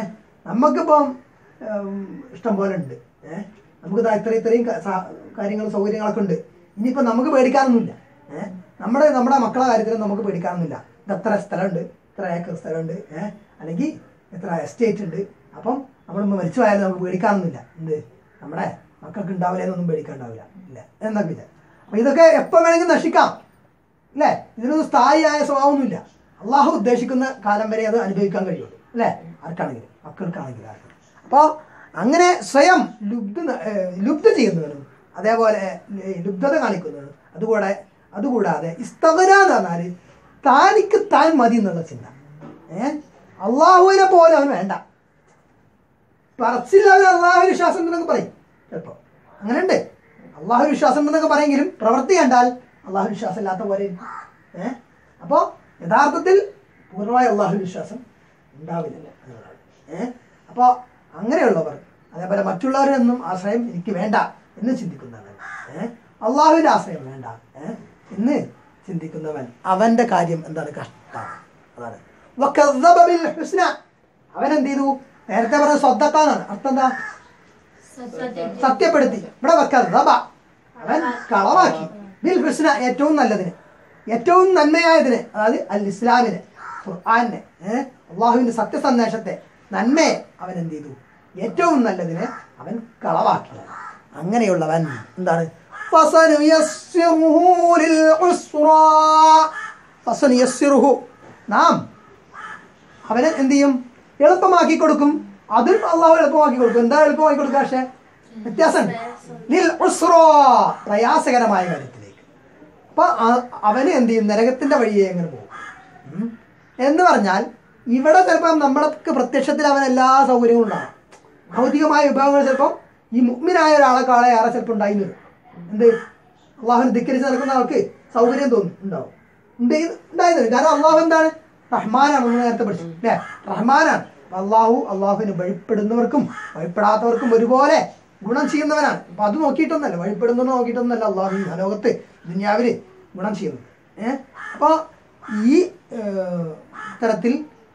നമുക്കിപ്പം ഉം, ഇഷ്ടം പോലെ ഉണ്ട് ഏഹ് നമുക്ക് ദാ ഇത്ര ഇത്രയും ക- സാ- കാര്യങ്ങളും സൗകര്യങ്ങളൊക്കെ ഉണ്ട് ഇനിയിപ്പോൾ നമുക്ക് പേടിക്കാനൊന്നുമില്ല ഏഹ് നമ്മുടെ നമ്മുടെ മക്കളെ കാര്യത്തിൽ നമുക്ക് പേടിക്കാനൊന്നുമില്ല ഇത് എത്ര സ്ഥലമുണ്ട് ഇത്ര ഏക്കർ സ്ഥലമുണ്ട് ഏഹ് അല്ലെങ്കിൽ എത്ര എസ്റ്റേറ്റ് ഉണ്ട് അപ്പം നമ്മൾ മരിച്ചു പോയാലും നമുക്ക് പേടിക്കാനൊന്നുമില്ല എന്ത് നമ്മുടെ മക്കൾക്ക് ഉണ്ടാവില്ല എന്നൊന്നും പേടിക്കാണ്ടാവില്ല ഇല്ല എന്നൊക്കെ ഇല്ല അപ്പം ഇതൊക്കെ എപ്പോൾ വേണമെങ്കിൽ നശിക്കാം അല്ലേ ഇതിനൊന്നും സ്ഥായിയായ സ്വഭാവമൊന്നുമില്ല അള്ളാഹു ഉദ്ദേശിക്കുന്ന കാലം വരെ അത് അനുഭവിക്കാൻ കഴിയുള്ളൂ അല്ലേ ആർക്കാണെങ്കിലും മക്കൾക്കാണെങ്കിലും ആർക്കും അപ്പോൾ അങ്ങനെ സ്വയം ലുബ്ധ ഏഹ് ലുബ്ധ ചെയ്യുന്നവനും അതേപോലെ ഏഹ് ലുബ്ധത കാണിക്കുന്നവനും അതുകൂടെ അതുകൂടാതെ ഇസ്തവന എന്ന് പറഞ്ഞാൽ താനിക്ക് താൻ മതി എന്നുള്ള ചിന്ത ഏഹ് അള്ളാഹുവിനെ പോലെ അവൻ വേണ്ട പറച്ചില്ലാതെ അള്ളാഹു വിശ്വാസം ഉണ്ടെന്നൊക്കെ പറയും ചിലപ്പോ അങ്ങനെ ഉണ്ട് അള്ളാഹു വിശ്വാസം ഉണ്ടെന്നൊക്കെ പറയെങ്കിലും പ്രവൃത്തി കണ്ടാൽ അള്ളാഹു വിശ്വാസം ഇല്ലാത്ത പോലെ ഇരിക്കും. ഏ അപ്പോൾ യഥാർത്ഥത്തിൽ പൂർണ്ണമായ അള്ളാഹു വിശ്വാസം ഉണ്ടാവില്ല എന്നുള്ളതാണ് ഏ അപ്പോൾ അങ്ങനെയുള്ളവർ അതേപോലെ മറ്റുള്ളവരൊന്നും ആശ്രയം എനിക്ക് വേണ്ട എന്ന് ചിന്തിക്കുന്നവൻ ഏ അള്ളാഹുവിൻ്റെ ആശ്രയം വേണ്ട ഏ എന്ന് ചിന്തിക്കുന്നവൻ അവന്റെ കാര്യം എന്താണ് കഷ്ടമാണ് അതാണ് വക്കദ്ദബ ബിൽ ഹുസ്ന അവൻ എന്ത് ചെയ്തു നേരത്തെ പറഞ്ഞ സ്വന്തക്കാന്നാണ് അർത്ഥം എന്താ സത്യപ്പെടുത്തി ഇവിടെ വക്കദ്ദബ അവൻ കളവാക്കി ബിൽ ഹുസ്ന ഏറ്റവും നല്ലതിന് ഏറ്റവും നന്മയായതിന് അതായത് അൽ ഇസ്ലാമിന് ഖുർആനെ ഏഹ് അള്ളാഹുവിന്റെ സത്യസന്ദേശത്തെ നന്മയെ അവൻ എന്ത് ചെയ്തു ഏറ്റവും നല്ലതിനെ അവൻ കളവാക്കി അങ്ങനെയുള്ളവൻ എന്താണ് ഫസനുയസ്സിറുഹു ലിൽ ഉസ്റാ. ഫസനുയസ്സിറുഹു. നാം അവനെ എന്ത് ചെയ്യും എളുപ്പമാക്കി കൊടുക്കും അതും അള്ളാഹു എളുപ്പമാക്കി കൊടുക്കും എന്താ എളുപ്പമാക്കി കൊടുക്കുക പക്ഷേ വ്യത്യാസമുണ്ട് ലിൽ ഉസ്റാ. പ്രയാസകരമായ കാര്യത്തിലേക്ക് അപ്പൊ ആ- അവന് എന്ത് ചെയ്യും നരകത്തിന്റെ വഴിയെ എങ്ങനെ പോകും ഉം. എന്ന് പറഞ്ഞാൽ ഇവിടെ ചിലപ്പം നമ്മൾക്ക് പ്രത്യക്ഷത്തിൽ അവൻ എല്ലാ സൗകര്യങ്ങളും ഉണ്ടാകും ഭൗതികമായ വിഭാഗങ്ങൾ ചിലപ്പം ഈ മുഗ്മിനായ ഒരാളെക്കാളെ ഏറെ ചിലപ്പോൾ ഉണ്ടായി വരും എന്ത് അള്ളാഹുവിനെ ധിക്കരിച്ച് നടക്കുന്ന ആൾക്ക് സൗകര്യം തോന്നും ഉണ്ടാവും ഉണ്ട് ഉണ്ടായി വരും കാരണം അള്ളാഹു എന്താണ് റഹ്മാനാണ് നമ്മൾ നേരത്തെ പഠിച്ചു അല്ലേ റഹ്മാനാണ് അപ്പൊ അള്ളാഹു അള്ളാഹുവിന് വഴിപ്പെടുന്നവർക്കും വഴിപ്പെടാത്തവർക്കും ഒരുപോലെ ഗുണം ചെയ്യുന്നവനാണ് അപ്പൊ അത് നോക്കിയിട്ടൊന്നല്ല വഴിപ്പെടുന്നത് നോക്കിയിട്ടൊന്നല്ല അള്ളാഹു ഈ ലോകത്ത് ദുനിയാവില് ഗുണം ചെയ്യുന്നത് ഏഹ് അപ്പോൾ ഈ ഏഹ്, തരത്തിൽ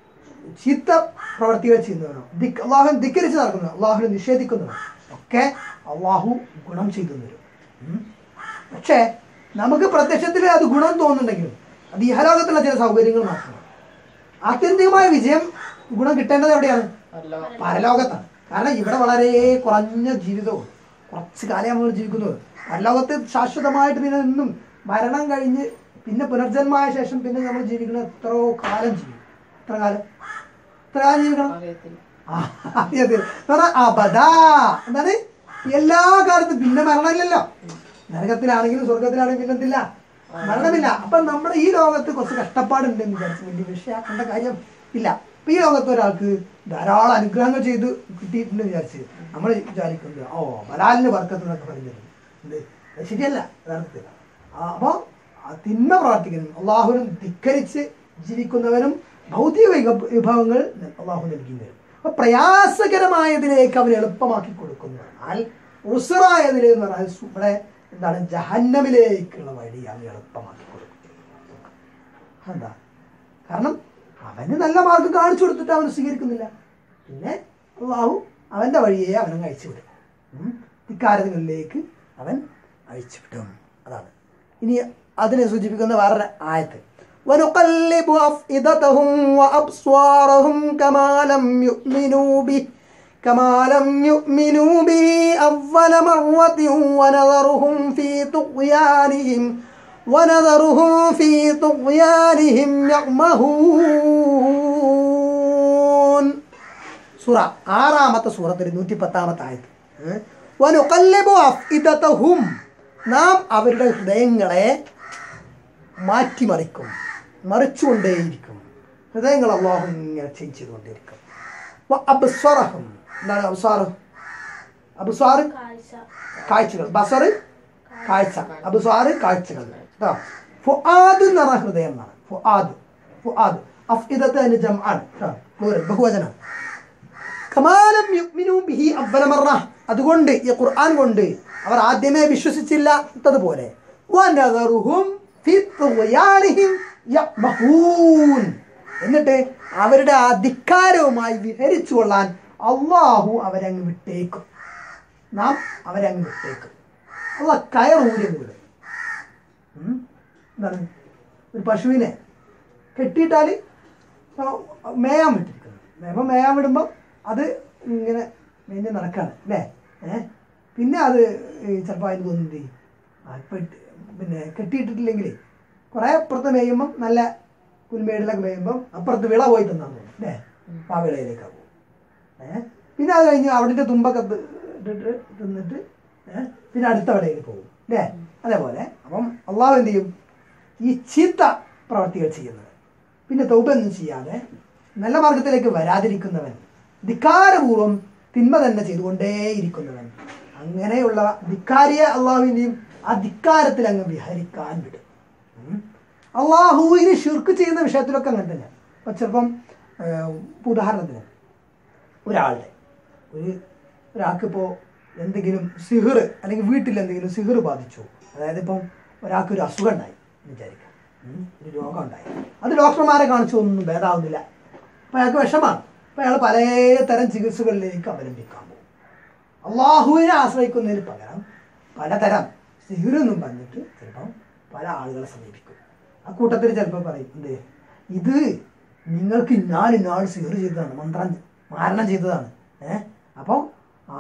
ചീത്ത പ്രവർത്തികൾ ചെയ്യുന്നവനോ ദിക് അള്ളാഹുവിനെ ധിക്കരിച്ച് നടക്കുന്നവനോ അള്ളാഹുവിനെ നിഷേധിക്കുന്നവനോ ഒക്കെ അള്ളാഹു ഗുണം ചെയ്തു തരും ഉം. പക്ഷേ നമുക്ക് പ്രത്യക്ഷത്തിൽ അത് ഗുണം തോന്നുന്നുണ്ടെങ്കിലും അത് ഇഹലോകത്തുള്ള ചില സൗകര്യങ്ങൾ മാത്രമാണ് ആത്യന്തികമായ വിജയം ഗുണം കിട്ടേണ്ടത് എവിടെയാണ് അല്ലോ പരലോകത്താണ് കാരണം ഇവിടെ വളരെ കുറഞ്ഞ ജീവിതവും കുറച്ച് കാലം നമ്മൾ ജീവിക്കുന്നത് പരലോകത്ത് ശാശ്വതമായിട്ട് നിലനിന്നും മരണം കഴിഞ്ഞ് പിന്നെ പുനർജന്മമായ ശേഷം പിന്നെ നമ്മൾ ജീവിക്കുന്നത് എത്രയോ കാലം ജീവിക്കും എത്ര കാലം എത്ര കാലം ജീവിക്കണം അറിയത്തില്ല ആ, അതെ, അതെ. എന്ന് പറഞ്ഞാ അബദാ എന്താണ് എല്ലാ കാലത്തും പിന്നെ മരണമില്ലല്ലോ നരകത്തിലാണെങ്കിലും സ്വർഗത്തിലാണെങ്കിലും പിന്നെ എന്തില്ല മരണമില്ല അപ്പൊ നമ്മുടെ ഈ ലോകത്ത് കുറച്ച് കഷ്ടപ്പാടുണ്ട് എന്ന് വിചാരിച്ച് വലിയ വിഷയാക്കേണ്ട കാര്യം ഇല്ല ഇപ്പൊ ഈ ലോകത്ത് ഒരാൾക്ക് ധാരാളം അനുഗ്രഹങ്ങൾ ചെയ്ത് കിട്ടിയിട്ടുണ്ടെന്ന് വിചാരിച്ച് നമ്മൾ വിചാരിക്കുന്നത് ഓ ബലാലിന് വർക്കത്ത് എന്നൊക്കെ പറഞ്ഞത് എന്ത് അത് ശരിയല്ല യഥാർത്ഥത്തിൽ ആ, അപ്പൊ ആ തിന്മ പ്രവർത്തിക്കുന്നതും അള്ളാഹുവിനും ധിക്കരിച്ച് ജീവിക്കുന്നവനും ഭൗതിക വിഭ- വിഭവങ്ങൾ അള്ളാഹു നൽകി വരും അപ്പൊ പ്രയാസകരമായതിലേക്ക് അവൻ എളുപ്പമാക്കി കൊടുക്കുന്നു എന്നാൽ ഉസറായതിലെ എന്ന് പറഞ്ഞാൽ സു- ഇവിടെ എന്താണ് ജഹന്നമിലേക്കുള്ള വഴി അവൻ എളുപ്പമാക്കി കൊടുക്കും എന്താ കാരണം അവന് നല്ല മാർഗം കാണിച്ചു കൊടുത്തിട്ട് അവൻ സ്വീകരിക്കുന്നില്ല പിന്നെ അള്ളാഹു അവന്റെ വഴിയെ അവനെ അയച്ചുവിടും ഉം. ഇക്കാര്യങ്ങളിലേക്ക് അവൻ അയച്ചുവിടും അതാണ് ഇനി അതിനെ സൂചിപ്പിക്കുന്ന വേറൊരു ആയത്ത് ونقلب أفئدتهم وأبصارهم كما لم يؤمنوا به كما لم يؤمنوا به أول مرة ونذرهم في طغيانهم ونذرهم في طغيانهم يعمهون സൂറ ആറാമത്തെ സൂറത്തിൽ നൂറ്റി പത്താമത്തെ ആയത് വനുക്കല്ലിബു അഫ്ഇദതഹും നാം അവരുടെ ഹൃദയങ്ങളെ മാറ്റിമറിക്കും മറിച്ചുകൊണ്ടേയിരിക്കും ഹൃദയങ്ങൾ അള്ളാഹു ഇങ്ങനെ ചേഞ്ച് ചെയ്തുകൊണ്ടേയിരിക്കും വ അബ്സ്വറഹും എന്താണ് അബ്സാറ് അബ്സ്വാറ് കാഴ്ചകൾ ബസറ് കാഴ്ച അബ്സ്വാറ് കാഴ്ചകൾ കേട്ടോ ഫുആദ് എന്ന് പറഞ്ഞ ഹൃദയം എന്നാണ് ഫുആദ് ഫുആദ് അഫ്ഇദത്ത് അതിന് ജംആണ് കേട്ടോ പ്ലൂറൽ ബഹുവചനാണ് കമാലം യുഗ്മിനു ബിഹി അവ്വല മറ അതുകൊണ്ട് ഈ ഖുർആൻ കൊണ്ട് അവർ ആദ്യമേ വിശ്വസിച്ചില്ല എന്നതുപോലെ വനദറുഹും ഫി തുഗ്യാനിഹിം യഅ്മഹൂൻ. എന്നിട്ട് അവരുടെ ആ ധിക്കാരവുമായി വിഹരിച്ചു കൊള്ളാൻ അള്ളാഹു അവരങ്ങ് വിട്ടേക്കും നാം അവരെ അങ്ങ് വിട്ടേക്കും അള്ള കയറൂരി അങ്ങ് വിടും ഉം? എന്താണ് ഒരു പശുവിനെ കെട്ടിയിട്ടാൽ മേയാൻ വിട്ടിരിക്കുന്നു മേപ്പം മേയാൻ വിടുമ്പം അത് ഇങ്ങനെ മേഞ്ഞ് നടക്കാണ് അല്ലേ ഏ പിന്നെ അത് ചിലപ്പോൾ അതിന് തോന്നുന്നത് ആ ഇപ്പം ഇട്ട് പിന്നെ കെട്ടിയിട്ടിട്ടില്ലെങ്കിൽ കുറേ അപ്പുറത്ത് മേയുമ്പം നല്ല പുൽമേടിലൊക്കെ മേയുമ്പം അപ്പുറത്ത് വിള പോയി തിന്നാൻ തോന്നും അല്ലേ അപ്പോൾ ആ വിളയിലേക്കാണ് പോകും ഏ പിന്നെ അത് കഴിഞ്ഞ് അവിടെ തുമ്പൊക്കെ തി- ഇട്ടിട്ട് തിന്നിട്ട് ഏ പിന്നെ അടുത്ത വിളയിൽ പോകും അല്ലേ അതേപോലെ അപ്പം അള്ളാഹു എന്ത് ചെയ്യും ഈ ചീത്ത പ്രവർത്തികൾ ചെയ്യുന്നത് പിന്നെ തൗബൊന്നും ചെയ്യാതെ നല്ല മാർഗത്തിലേക്ക് വരാതിരിക്കുന്നവൻ ധിക്കാരപൂർവ്വം തിന്മ തന്നെ ചെയ്തുകൊണ്ടേയിരിക്കുന്നവൻ അങ്ങനെയുള്ള ധിക്കാരിയെ അള്ളാഹുവിൻ്റെയും ആ ധിക്കാരത്തിൽ അങ്ങ് വിഹരിക്കാൻ വിടും ഉം. അള്ളാഹുവിന് ഷിർക്ക് ചെയ്യുന്ന വിഷയത്തിലൊക്കെ അങ്ങനെ തന്നെ ഇപ്പം ചിലപ്പം ഏഹ്, ഇപ്പൊ ഉദാഹരണത്തിന് ഒരാളുടെ ഒരു ഒരാൾക്കിപ്പോൾ എന്തെങ്കിലും സിഹിർ അല്ലെങ്കിൽ വീട്ടിൽ എന്തെങ്കിലും സിഹിർ ബാധിച്ചു അതായത് ഇപ്പം ഒരാൾക്ക് ഒരു അസുഖം ഉണ്ടായി എന്ന് വിചാരിക്കാം ഉം, ഒരു രോഗം ഉണ്ടായി അത് ഡോക്ടർമാരെ കാണിച്ചു ഒന്നും ഭേദാവുന്നില്ല അപ്പം അയാൾക്ക് വിഷമാണ് അപ്പം അയാൾ പലതരം ചികിത്സകളിലേക്ക് അവലംബിക്കാൻ പോകും അള്ളാഹുവിനെ ആശ്രയിക്കുന്നതിന് പകരം പലതരം സിഹിറൊന്നും പറഞ്ഞിട്ട് ചിലപ്പം പല ആളുകളെ സമീപിക്കും ആ കൂട്ടത്തിൽ ചിലപ്പോൾ പറയും എന്ത് ഇത് നിങ്ങൾക്ക് ഞാൻ ഇന്നാൾ സിഹിർ ചെയ്തതാണ് മന്ത്രം മാരണം ചെയ്തതാണ് ഏഹ് അപ്പം ആ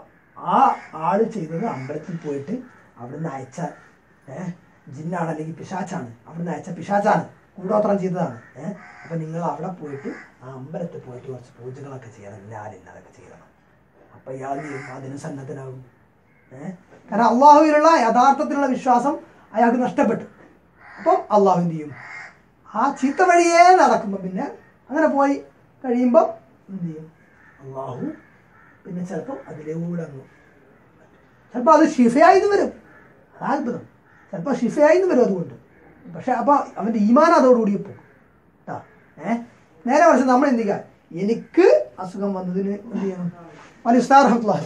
ആ ആള് ചെയ്തത് അമ്പലത്തിൽ പോയിട്ട് അവിടുന്ന് അയച്ച ഏഹ് ജിന്നാണ് അല്ലെങ്കിൽ പിശാച്ചാണ് അവിടുന്ന് അയച്ച പിശാച്ചാണ് കൂടോത്രം ചെയ്തതാണ് ഏഹ് അപ്പം നിങ്ങൾ അവിടെ പോയിട്ട് ആ അമ്പലത്തിൽ പോയിട്ട് കുറച്ച് പൂജകളൊക്കെ ചെയ്യണം ഇന്നാല് ഇന്നതൊക്കെ ചെയ്യണം അപ്പം ഇയാൾ ചെയ്യുമ്പോൾ അതിന് സന്നദ്ധനാകും ഏഹ് കാരണം അള്ളാഹുവിലുള്ള യഥാർത്ഥത്തിലുള്ള വിശ്വാസം അയാൾക്ക് നഷ്ടപ്പെട്ടു അപ്പം അള്ളാഹു എന്ത് ചെയ്യും ആ ചീത്ത വഴിയേ നടക്കുമ്പോൾ പിന്നെ അങ്ങനെ പോയി കഴിയുമ്പോൾ എന്ത് ചെയ്യും അള്ളാഹു പിന്നെ ചിലപ്പോൾ അതിലൂടെ അങ്ങ് ചിലപ്പോൾ അത് ഷിഫയായിന്ന് വരും അതാ അത്ഭുതം ചിലപ്പോൾ ഷിഫയായിന്ന് വരും അതുകൊണ്ട് പക്ഷെ അപ്പോൾ അവൻ്റെ ഈമാൻ അതോടുകൂടി പോകും കേട്ടോ ഏ നേരെ മറിച്ച് നമ്മൾ എന്ത് ചെയ്യുക എനിക്ക് അസുഖം വന്നതിന് എന്ത് ചെയ്യണം വലിയ സ്ഥാർഹത്തുള്ള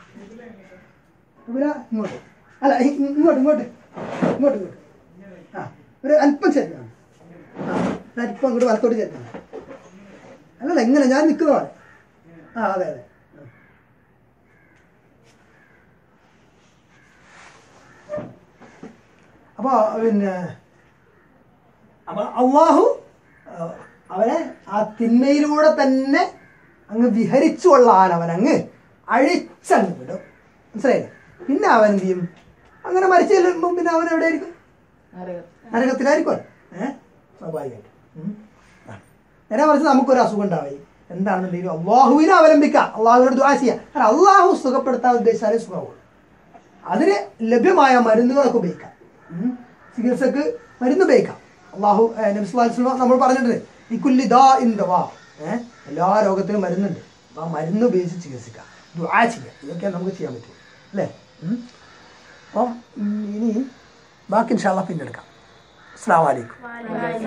പിന്നെ ഇങ്ങോട്ട് അല്ല ഇ- ഇ- ഇങ്ങോട്ട് ഇങ്ങോട്ട് ഇങ്ങോട്ട് ഇങ്ങോട്ട് ആ ഒരു അല്പം ചേർക്കണം ആ ഒരു അല്പം അങ്ങോട്ട് വലത്തോട്ട് ചേർക്കണം അല്ലല്ല എങ്ങനെ ഞാൻ നിൽക്കുന്നതാണ് ആ അതെ അതെ ആ. അപ്പോൾ പിന്നെ അപ്പോൾ അള്ളാഹു ആ, അവനെ ആ തിന്മയിലൂടെ തന്നെ അങ്ങ് വിഹരിച്ചു കൊള്ളാൻ അവൻ അങ്ങ് അഴിച്ചങ്ങ് വിടും മനസ്സിലായില്ലേ പിന്നെ അവൻ എന്ത് ചെയ്യും അങ്ങനെ മരിച്ചു ചെല്ലുമ്പം പിന്നെ അവൻ എവിടെയായിരിക്കും അറിയാം നരകത്തിലായിരിക്കും ഏഹ് സ്വാഭാവികമായിട്ട് ഉം. ആ. നേരെ മറിച്ച് നമുക്കൊരു അസുഖം ഉണ്ടായി എന്താണെന്നുണ്ടെങ്കിലും അള്ളാഹുവിനെ അവലംബിക്കാം അള്ളാഹുവിനോട് ദ്വാ ചെയ്യാം കാരണം അള്ളാഹു സുഖപ്പെടുത്താൻ ഉദ്ദേശിച്ചാലേ സുഖമാവുള്ളൂ അതിന് ലഭ്യമായ മരുന്നുകളൊക്കെ ഉപയോഗിക്കാം ഉം. ചികിത്സക്ക് മരുന്ന് ഉപയോഗിക്കാം അള്ളാഹു നബ്സ്ലാസ്ലമ നമ്മൾ പറഞ്ഞിട്ടുണ്ട് ഈ കുല്ലി ദാ ഇൻ ദവാ ഏഹ് എല്ലാ രോഗത്തിനും മരുന്നുണ്ട് അപ്പോൾ ആ മരുന്ന് ഉപയോഗിച്ച് ചികിത്സിക്കാം ദുആ ചെയ്യാം ഇതൊക്കെയാണ് നമുക്ക് ചെയ്യാൻ പറ്റും അല്ലേ ഉം. അപ്പം ഉം, ഇനി ബാക്കി ഇൻഷാല്ല പിന്നെ എടുക്കാം അസ്സാം വലൈക്കും